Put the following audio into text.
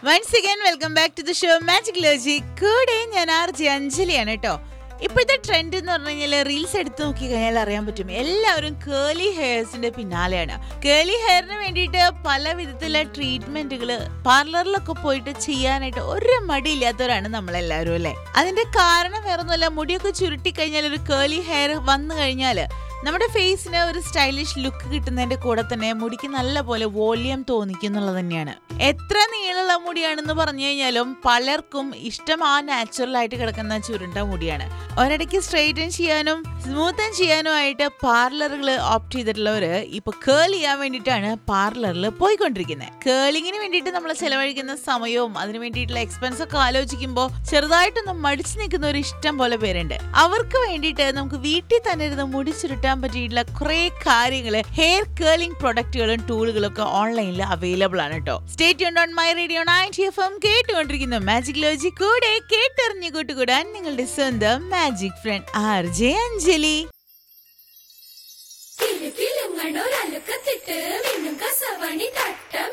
once again welcome back to the show magic Loji കൂടെ ഞാൻ R J അഞ്ജലിയാണ് കേട്ടോ ഇപ്പോഴത്തെ ട്രെൻഡ് എന്ന് പറഞ്ഞു കഴിഞ്ഞാൽ റീൽസ് എടുത്ത് നോക്കി കഴിഞ്ഞാൽ അറിയാൻ പറ്റും എല്ലാവരും കേളി ഹെയർസിന്റെ പിന്നാലെയാണ് കേളി ഹെയറിന് വേണ്ടിയിട്ട് പല വിധത്തിലുള്ള ട്രീറ്റ്മെന്റുകൾ പാർലറിലൊക്കെ പോയിട്ട് ചെയ്യാനായിട്ട് ഒരു മടിയില്ലാത്തവരാണ് നമ്മളെല്ലാവരും അല്ലേ അതിന്റെ കാരണം വേറൊന്നുമല്ല മുടിയൊക്കെ ചുരുട്ടി കഴിഞ്ഞാൽ ഒരു കേളി ഹെയർ വന്നു കഴിഞ്ഞാൽ നമ്മുടെ ഫേസിന് ഒരു സ്റ്റൈലിഷ് ലുക്ക് കിട്ടുന്നതിന്റെ കൂടെ തന്നെ മുടിക്ക് നല്ല പോലെ വോളിയം തോന്നിക്കും എന്നുള്ളത് തന്നെയാണ് എത്ര നീളമുള്ള മുടിയാണെന്ന് പറഞ്ഞു കഴിഞ്ഞാലും പലർക്കും ഇഷ്ടം ആ നാച്ചുറൽ ആയിട്ട് കിടക്കുന്ന ചുരുണ്ട മുടിയാണ് ഒരിടയ്ക്ക് സ്ട്രെയിറ്റൻ ചെയ്യാനും സ്മൂത്തൻ ചെയ്യാനും ആയിട്ട് പാർലറുകൾ ഓപ്റ്റ് ചെയ്തിട്ടുള്ളവര് ഇപ്പൊ കേൾ ചെയ്യാൻ വേണ്ടിയിട്ടാണ് പാർലറിൽ പോയിക്കൊണ്ടിരിക്കുന്നത് കേളിങ്ങിന് വേണ്ടിയിട്ട് നമ്മൾ ചെലവഴിക്കുന്ന സമയവും അതിന് വേണ്ടിയിട്ടുള്ള എക്സ്പെൻസ് ഒക്കെ ആലോചിക്കുമ്പോൾ ചെറുതായിട്ടൊന്ന് മടിച്ചു നിൽക്കുന്ന ഒരു ഇഷ്ടം പോലെ പേരുണ്ട് അവർക്ക് വേണ്ടിയിട്ട് നമുക്ക് വീട്ടിൽ തന്നെ ഇരുന്ന് മുടി ചുരുട്ടാൻ പറ്റിയിട്ടുള്ള കുറെ കാര്യങ്ങൾ ഹെയർ കേളിംഗ് പ്രൊഡക്റ്റുകളും ടൂളുകളും ഒക്കെ ഓൺലൈനിൽ അവൈലബിൾ ആണ് കേട്ടോ state on my radio ninety F M കേട്ടുകൊണ്ടിരിക്കുന്ന മാജിക് ലോജി കൂടെ കേട്ടറിഞ്ഞു കൂട്ടുകൂടാൻ നിങ്ങളുടെ സ്വന്തം magic friend R J Anjali കിലുകിലുങ്ങണൊരലുക്കത്തിട്ട് മിന്നും കസവണി തട്ടം